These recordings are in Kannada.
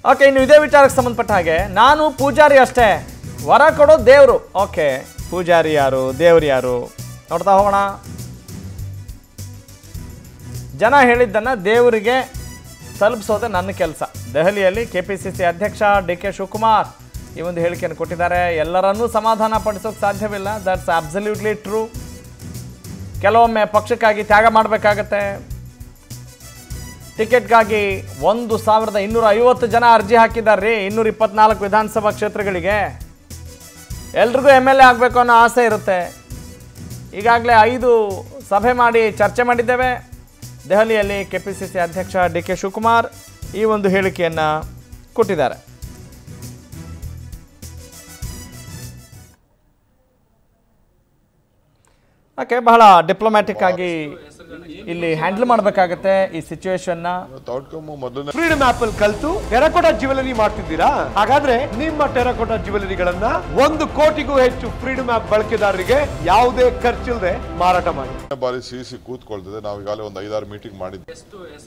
ಓಕೆ ಇನ್ನು ಇದೇ ವಿಚಾರಕ್ಕೆ ಸಂಬಂಧಪಟ್ಟ ಹಾಗೆ ನಾನು ಪೂಜಾರಿ ಅಷ್ಟೇ ವರ ಕೊಡೋ ದೇವರು ಓಕೆ ಪೂಜಾರಿ ಯಾರು ದೇವ್ರು ಯಾರು ನೋಡ್ತಾ ಹೋಗೋಣ ಜನ ಹೇಳಿದ್ದನ್ನು ದೇವರಿಗೆ ತಲುಪಿಸೋದೇ ನನ್ನ ಕೆಲಸ ದೆಹಲಿಯಲ್ಲಿ ಕೆ ಪಿ ಸಿ ಸಿ ಅಧ್ಯಕ್ಷ ಡಿ ಕೆ ಶಿವಕುಮಾರ್ ಈ ಒಂದು ಹೇಳಿಕೆಯನ್ನು ಕೊಟ್ಟಿದ್ದಾರೆ ಎಲ್ಲರನ್ನೂ ಸಮಾಧಾನ ಪಡಿಸೋಕೆ ಸಾಧ್ಯವಿಲ್ಲ ದಟ್ಸ್ ಅಬ್ಸಲ್ಯೂಟ್ಲಿ ಟ್ರೂ ಕೆಲವೊಮ್ಮೆ ಪಕ್ಷಕ್ಕಾಗಿ ತ್ಯಾಗ ಮಾಡಬೇಕಾಗತ್ತೆ ಟಿಕೆಟ್ಗಾಗಿ ಒಂದು ಸಾವಿರದ ಇನ್ನೂರ ಐವತ್ತು ಜನ ಅರ್ಜಿ ಹಾಕಿದ್ದಾರೆ ರೀ ಇನ್ನೂರ ಇಪ್ಪತ್ನಾಲ್ಕು ವಿಧಾನಸಭಾ ಕ್ಷೇತ್ರಗಳಿಗೆ ಎಲ್ರಿಗೂ ಎಮ್ ಎಲ್ ಎ ಆಗಬೇಕು ಅನ್ನೋ ಆಸೆ ಇರುತ್ತೆ ಈಗಾಗಲೇ ಐದು ಸಭೆ ಮಾಡಿ ಚರ್ಚೆ ಮಾಡಿದ್ದೇವೆ ದೆಹಲಿಯಲ್ಲಿ ಕೆ ಪಿ ಸಿ ಸಿ ಅಧ್ಯಕ್ಷ ಡಿ ಕೆ ಶಿವಕುಮಾರ್ ಈ ಒಂದು ಹೇಳಿಕೆಯನ್ನು ಕೊಟ್ಟಿದ್ದಾರೆ ಓಕೆ ಬಹಳ ಡಿಪ್ಲೊಮ್ಯಾಟಿಕ್ ಆಗಿ ಇಲ್ಲಿ ಹ್ಯಾಂಡಲ್ ಮಾಡಬೇಕಾಗತ್ತೆ ಈ ಸಿಚುವೇಶನ್ನ ಔಟ್ಕಮ್ ಮೊದಲನೇ ಫ್ರೀಡಮ್ ಆಪ್ ಅಲ್ಲಿ ಕಲ್ತು ಟೆರಕೋಟಾ ಜ್ಯುವೆಲರಿ ಮಾಡ್ತಿದ್ದೀರಾ ಹಾಗಾದ್ರೆ ನಿಮ್ಮ ಟೆರಕೋಟಾ ಜ್ಯುವೆಲರಿಗಳನ್ನ ಒಂದು ಕೋಟಿಗೂ ಹೆಚ್ಚು ಫ್ರೀಡಮ್ ಆಪ್ ಬಳಕೆದಾರರಿಗೆ ಯಾವುದೇ ಖರ್ಚಿಲ್ಲದೆ ಮಾರಾಟ ಮಾಡಿ ಬಾರಿ ಸಿ ಸಿ ಕೂತ್ಕೊಳ್ತದೆ ನಾವು ಈಗಾಗಲೇ ಒಂದು ಐದಾರು ಮೀಟಿಂಗ್ ಮಾಡಿದ್ವಿ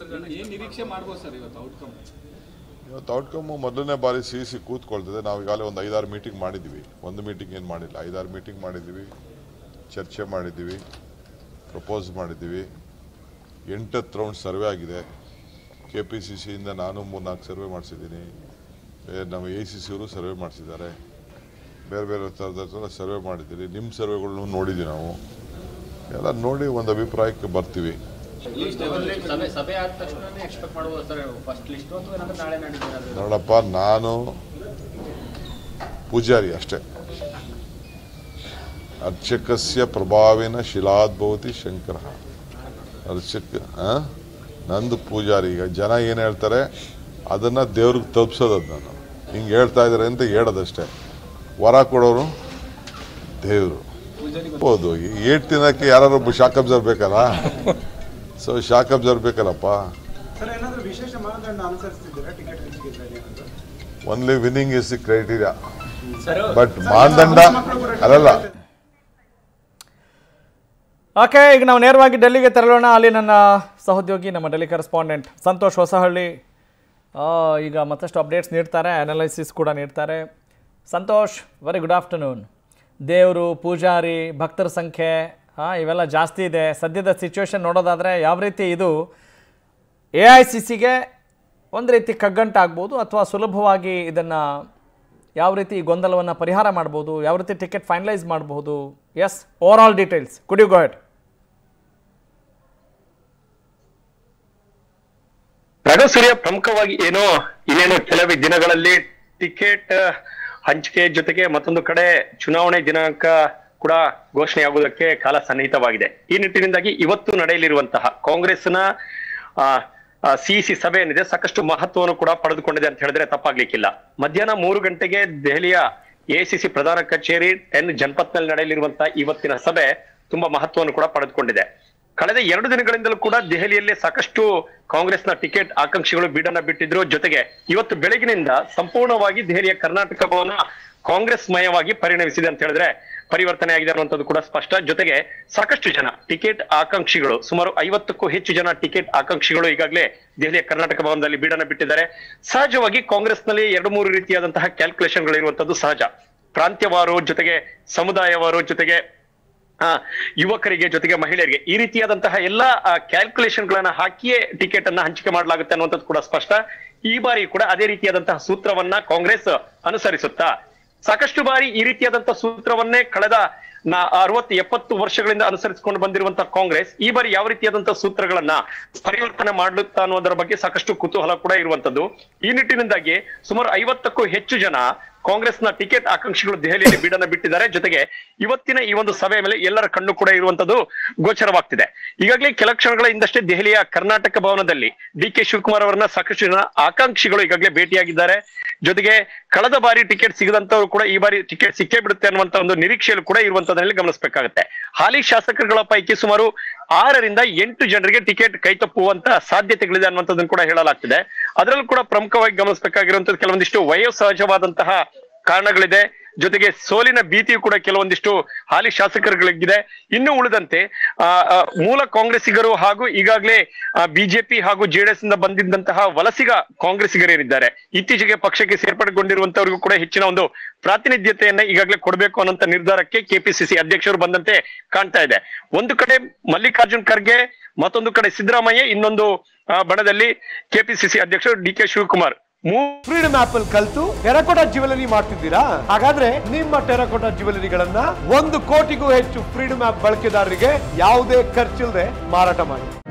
ಇವತ್ತು ಔಟ್ಕಮ್ ಮೊದಲನೇ ಬಾರಿ ಸಿ ಸಿ ಕೂತ್ಕೊಳ್ತದೆ ನಾವು ಈಗಾಗಲೇ ಒಂದು ಐದಾರು ಮೀಟಿಂಗ್ ಮಾಡಿದ್ವಿ ಒಂದು ಮೀಟಿಂಗ್ ಏನು ಮಾಡಿಲ್ಲ ಐದಾರು ಮೀಟಿಂಗ್ ಮಾಡಿದ್ದೀವಿ ಚರ್ಚೆ ಮಾಡಿದ್ದೀವಿ ಪ್ರಪೋಸ್ ಮಾಡಿದ್ದೀವಿ ಎಂಟತ್ತು ರೌಂಡ್ ಸರ್ವೆ ಆಗಿದೆ ಕೆ ಪಿ ಸಿ ಸಿಯಿಂದ ನಾನು ಮೂರ್ನಾಲ್ಕು ಸರ್ವೆ ಮಾಡಿಸಿದ್ದೀನಿ ನಮ್ಮ ಎ ಸಿ ಸಿ ಅವರು ಸರ್ವೆ ಮಾಡಿಸಿದ್ದಾರೆ ಬೇರೆ ಬೇರೆ ಥರದ ಸರ್ವೆ ಮಾಡಿದ್ದೀರಿ ನಿಮ್ಮ ಸರ್ವೆಗಳನ್ನು ನೋಡಿದ್ದೀವಿ ನಾವು ಎಲ್ಲ ನೋಡಿ ಒಂದು ಅಭಿಪ್ರಾಯಕ್ಕೆ ಬರ್ತೀವಿ ಸಭೆ ಸಭೆ ಆದ ತಕ್ಷಣ ಎಕ್ಸ್ಪೆಕ್ಟ್ ಮಾಡ್ಬೋದು ಸರ್ ಫಸ್ಟ್ ಲಿಸ್ಟ್ ಅಥವಾ ಏನಾದ್ರು ನಾಳೆ ನಾಡಿದ್ದು ನೋಡಪ್ಪ ನಾನು ಪೂಜಾರಿ ಅಷ್ಟೇ ಅರ್ಚಕಸ್ಯ ಪ್ರಭಾವಿನ ಶಿಲಾದ್ಭವತಿ ಶಂಕರ ಅರ್ಚಕ ಆ? ನಂದು ಪೂಜಾರಿ ಈಗ ಜನ ಏನು ಹೇಳ್ತಾರೆ ಅದನ್ನ ದೇವ್ರಿಗೆ ತಲುಪಿಸೋದು ನಾನು ಹಿಂಗೆ ಹೇಳ್ತಾ ಇದ್ದಾರೆ ಅಂತ ಹೇಳೋದಷ್ಟೇ ವರ ಕೊಡೋರು ದೇವರು ಹೌದು ಈ ಏಟ್ ತಿನ್ನಕ್ಕೆ ಯಾರು ಶಾಕ್ ಅಬ್ಸರ್ವ್ ಬೇಕಲ್ಲ ಸೊ ಶಾಕ್ ಅಬ್ಸರ್ವ್ ಬೇಕಲ್ಲಪ್ಪ ಸರ್ ಏನಾದರೂ ವಿಶೇಷ ಮಾನದಂಡ ಅನುಸರಿಸ್ತಿದ್ದೀರಾ ಟಿಕೆಟ್ ಹಂಚಿಕೆ ಏನಾದರೂ only winning is the criteria but ಮಾನದಂಡ ಅಲ್ಲಲ್ಲ ಓಕೆ ಈಗ ನಾವು ನೇರವಾಗಿ ಡೆಲ್ಲಿಗೆ ತೆರಳೋಣ ಅಲ್ಲಿ ನನ್ನ ಸಹೋದ್ಯೋಗಿ ನಮ್ಮ ಡೆಲ್ಲಿ ಕರೆಸ್ಪಾಂಡೆಂಟ್ ಸಂತೋಷ್ ಹೊಸಹಳ್ಳಿ ಆ, ಈಗ ಮತ್ತಷ್ಟು ಅಪ್ಡೇಟ್ಸ್ ನೀಡ್ತಾರೆ ಅನಾಲಿಸಿಸ್ ಕೂಡ ನೀಡ್ತಾರೆ ಸಂತೋಷ್ ವೆರಿ ಗುಡ್ ಆಫ್ಟರ್ನೂನ್ ದೇವರು ಪೂಜಾರಿ ಭಕ್ತರ ಸಂಖ್ಯೆ ಹಾಂ ಇವೆಲ್ಲ ಜಾಸ್ತಿ ಇದೆ ಸದ್ಯದ ಸಿಚುವೇಶನ್ ನೋಡೋದಾದರೆ ಯಾವ ರೀತಿ ಇದು ಎ ಐ ಸಿ ಸಿಗೆ ಒಂದು ರೀತಿ ಕಗ್ಗಂಟಾಗ್ಬೋದು ಅಥವಾ ಸುಲಭವಾಗಿ ಇದನ್ನು ಯಾವ ರೀತಿ ಈ ಗೊಂದಲವನ್ನು ಪರಿಹಾರ ಮಾಡ್ಬೋದು ಯಾವ ರೀತಿ ಟಿಕೆಟ್ ಫೈನಲೈಸ್ ಮಾಡ್ಬೋದು yes over all details could you ಗೋಯಟ್ ರಘು ಸೂರ್ಯ ಪ್ರಮುಖವಾಗಿ ಏನೋ ಇನ್ನೇನು ಕೆಲವೇ ದಿನಗಳಲ್ಲಿ ಟಿಕೆಟ್ ಹಂಚಿಕೆ ಜೊತೆಗೆ ಮತ್ತೊಂದು ಕಡೆ ಚುನಾವಣೆ ದಿನಾಂಕ ಕೂಡ ಘೋಷಣೆಯಾಗುವುದಕ್ಕೆ ಕಾಲ ಸನ್ನಿಹಿತವಾಗಿದೆ ಈ ನಿಟ್ಟಿನಿಂದಾಗಿ ಇವತ್ತು ನಡೆಯಲಿರುವಂತಹ ಕಾಂಗ್ರೆಸ್ನ ಸಿಇಸಿ ಸಭೆ ಏನಿದೆ ಸಾಕಷ್ಟು ಮಹತ್ವವನ್ನು ಕೂಡ ಪಡೆದುಕೊಂಡಿದೆ ಅಂತ ಹೇಳಿದ್ರೆ ತಪ್ಪಾಗ್ಲಿಕ್ಕಿಲ್ಲ ಮಧ್ಯಾಹ್ನ ಮೂರು ಗಂಟೆಗೆ ದೆಹಲಿಯ ಎಸಿಸಿ ಪ್ರಧಾನ ಕಚೇರಿ ಎನ್ ಜನಪತ್ನಲ್ಲಿ ನಡೆಯಲಿರುವಂತಹ ಇವತ್ತಿನ ಸಭೆ ತುಂಬಾ ಮಹತ್ವವನ್ನು ಕೂಡ ಪಡೆದುಕೊಂಡಿದೆ ಕಳೆದ ಎರಡು ದಿನಗಳಿಂದಲೂ ಕೂಡ ದೆಹಲಿಯಲ್ಲಿ ಸಾಕಷ್ಟು ಕಾಂಗ್ರೆಸ್ನ ಟಿಕೆಟ್ ಆಕಾಂಕ್ಷಿಗಳು ಬೀಡನ್ನ ಬಿಟ್ಟಿದ್ರು ಜೊತೆಗೆ ಇವತ್ತು ಬೆಳಗಿನಿಂದ ಸಂಪೂರ್ಣವಾಗಿ ದೆಹಲಿಯ ಕರ್ನಾಟಕ ಭವನ ಕಾಂಗ್ರೆಸ್ ಮಯವಾಗಿ ಪರಿಣಮಿಸಿದೆ ಅಂತ ಹೇಳಿದ್ರೆ ಪರಿವರ್ತನೆ ಆಗಿದೆ ಅನ್ನುವಂಥದ್ದು ಕೂಡ ಸ್ಪಷ್ಟ ಜೊತೆಗೆ ಸಾಕಷ್ಟು ಜನ ಟಿಕೆಟ್ ಆಕಾಂಕ್ಷಿಗಳು ಸುಮಾರು ಐವತ್ತಕ್ಕೂ ಹೆಚ್ಚು ಜನ ಟಿಕೆಟ್ ಆಕಾಂಕ್ಷಿಗಳು ಈಗಾಗಲೇ ದೆಹಲಿಯ ಕರ್ನಾಟಕ ಭವನದಲ್ಲಿ ಬೀಡನ್ನ ಬಿಟ್ಟಿದ್ದಾರೆ ಸಹಜವಾಗಿ ಕಾಂಗ್ರೆಸ್ನಲ್ಲಿ ಎರಡು ಮೂರು ರೀತಿಯಾದಂತಹ ಕ್ಯಾಲ್ಕುಲೇಷನ್ಗಳು ಇರುವಂತದ್ದು ಸಹಜ ಪ್ರಾಂತ್ಯವಾರು ಜೊತೆಗೆ ಸಮುದಾಯವಾರು ಜೊತೆಗೆ ಆ, ಯುವಕರಿಗೆ ಜೊತೆಗೆ ಮಹಿಳೆಯರಿಗೆ ಈ ರೀತಿಯಾದಂತಹ ಎಲ್ಲಾ ಕ್ಯಾಲ್ಕುಲೇಷನ್ ಗಳನ್ನ ಹಾಕಿಯೇ ಟಿಕೆಟ್ ಅನ್ನ ಹಂಚಿಕೆ ಮಾಡಲಾಗುತ್ತೆ ಅನ್ನುವಂಥದ್ದು ಕೂಡ ಸ್ಪಷ್ಟ ಈ ಬಾರಿ ಕೂಡ ಅದೇ ರೀತಿಯಾದಂತಹ ಸೂತ್ರವನ್ನ ಕಾಂಗ್ರೆಸ್ ಅನುಸರಿಸುತ್ತಾ ಸಾಕಷ್ಟು ಬಾರಿ ಈ ರೀತಿಯಾದಂತಹ ಸೂತ್ರವನ್ನೇ ಕಳೆದ ನಾ ಅರವತ್ತು ಎಪ್ಪತ್ತು ವರ್ಷಗಳಿಂದ ಅನುಸರಿಸಿಕೊಂಡು ಬಂದಿರುವಂತಹ ಕಾಂಗ್ರೆಸ್ ಈ ಬಾರಿ ಯಾವ ರೀತಿಯಾದಂತಹ ಸೂತ್ರಗಳನ್ನ ಪರಿವರ್ತನೆ ಮಾಡುತ್ತಾ ಅನ್ನೋದರ ಬಗ್ಗೆ ಸಾಕಷ್ಟು ಕುತೂಹಲ ಕೂಡ ಇರುವಂತದ್ದು ಈ ನಿಟ್ಟಿನಿಂದಾಗಿ ಸುಮಾರು ಐವತ್ತಕ್ಕೂ ಹೆಚ್ಚು ಜನ ಕಾಂಗ್ರೆಸ್ನ ಟಿಕೆಟ್ ಆಕಾಂಕ್ಷಿಗಳು ದೆಹಲಿಯಲ್ಲಿ ಬೀಡನ್ನ ಬಿಟ್ಟಿದ್ದಾರೆ ಜೊತೆಗೆ ಇವತ್ತಿನ ಈ ಒಂದು ಸಭೆ ಮೇಲೆ ಎಲ್ಲರ ಕಣ್ಣು ಕೂಡ ಇರುವಂತದ್ದು ಗೋಚರವಾಗ್ತಿದೆ ಈಗಾಗಲೇ ಕೆಲ ಕ್ಷಣಗಳ ಹಿಂದಷ್ಟೇ ದೆಹಲಿಯ ಕರ್ನಾಟಕ ಭವನದಲ್ಲಿ ಡಿ ಕೆ ಶಿವಕುಮಾರ್ ಅವರನ್ನ ಸಾಕಷ್ಟು ಜನ ಆಕಾಂಕ್ಷಿಗಳು ಈಗಾಗಲೇ ಭೇಟಿಯಾಗಿದ್ದಾರೆ ಜೊತೆಗೆ ಕಳೆದ ಬಾರಿ ಟಿಕೆಟ್ ಸಿಗದಂತವ್ರು ಕೂಡ ಈ ಬಾರಿ ಟಿಕೆಟ್ ಸಿಕ್ಕೇ ಬಿಡುತ್ತೆ ಅನ್ನುವಂತ ಒಂದು ನಿರೀಕ್ಷೆಯಲ್ಲೂ ಕೂಡ ಇರುವಂತದ್ರಲ್ಲಿ ಗಮನಿಸಬೇಕಾಗುತ್ತೆ ಹಾಲಿ ಶಾಸಕರುಗಳ ಪೈಕಿ ಸುಮಾರು ಆರರಿಂದ ಎಂಟು ಜನರಿಗೆ ಟಿಕೆಟ್ ಕೈತಪ್ಪುವಂತ ಸಾಧ್ಯತೆಗಳಿದೆ ಅನ್ನುವಂಥದ್ದನ್ನು ಕೂಡ ಹೇಳಲಾಗ್ತಿದೆ ಅದರಲ್ಲೂ ಕೂಡ ಪ್ರಮುಖವಾಗಿ ಗಮನಿಸಬೇಕಾಗಿರುವಂತದ್ದು ಕೆಲವೊಂದಿಷ್ಟು ವಯೋಸಹಜವಾದಂತಹ ಕಾರಣಗಳಿದೆ ಜೊತೆಗೆ ಸೋಲಿನ ಭೀತಿಯು ಕೂಡ ಕೆಲವೊಂದಿಷ್ಟು ಹಾಲಿ ಶಾಸಕರುಗಳಿಗಿದೆ ಇನ್ನು ಉಳಿದಂತೆ ಆ, ಆ, ಮೂಲ ಕಾಂಗ್ರೆಸ್ಸಿಗರು ಹಾಗೂ ಈಗಾಗಲೇ ಬಿಜೆಪಿ ಹಾಗೂ ಜೆಡಿಎಸ್ ಇಂದ ಬಂದಿದ್ದಂತಹ ವಲಸಿಗ ಕಾಂಗ್ರೆಸ್ಸಿಗರೇನಿದ್ದಾರೆ ಇತ್ತೀಚೆಗೆ ಪಕ್ಷಕ್ಕೆ ಸೇರ್ಪಡೆಗೊಂಡಿರುವಂತವರಿಗೂ ಕೂಡ ಹೆಚ್ಚಿನ ಒಂದು ಪ್ರಾತಿನಿಧ್ಯತೆಯನ್ನ ಈಗಾಗಲೇ ಕೊಡಬೇಕು ಅನ್ನೋಂತ ನಿರ್ಧಾರಕ್ಕೆ ಕೆಪಿಸಿಸಿ ಅಧ್ಯಕ್ಷರು ಬಂದಂತೆ ಕಾಣ್ತಾ ಇದೆ ಒಂದು ಕಡೆ ಮಲ್ಲಿಕಾರ್ಜುನ್ ಖರ್ಗೆ ಮತ್ತೊಂದು ಕಡೆ ಸಿದ್ದರಾಮಯ್ಯ ಇನ್ನೊಂದು ಆ, ಬಣದಲ್ಲಿ ಕೆಪಿಸಿಸಿ ಅಧ್ಯಕ್ಷರು ಡಿ ಕೆ ಶಿವಕುಮಾರ್ ಮೂ ಫ್ರೀಡಮ್ ಆಪ್ ಅಲ್ಲಿ ಕಲ್ತು ಟೆರಕೋಟಾ ಜ್ಯುವೆಲರಿ ಮಾಡ್ತಿದ್ದೀರಾ ಹಾಗಾದ್ರೆ ನಿಮ್ಮ ಟೆರಕೋಟಾ ಜ್ಯುವೆಲರಿಗಳನ್ನ ಒಂದು ಕೋಟಿಗೂ ಹೆಚ್ಚು ಫ್ರೀಡಮ್ ಆಪ್ ಬಳಕೆದಾರರಿಗೆ ಯಾವುದೇ ಖರ್ಚಿಲ್ಲದೆ ಮಾರಾಟ ಮಾಡಿ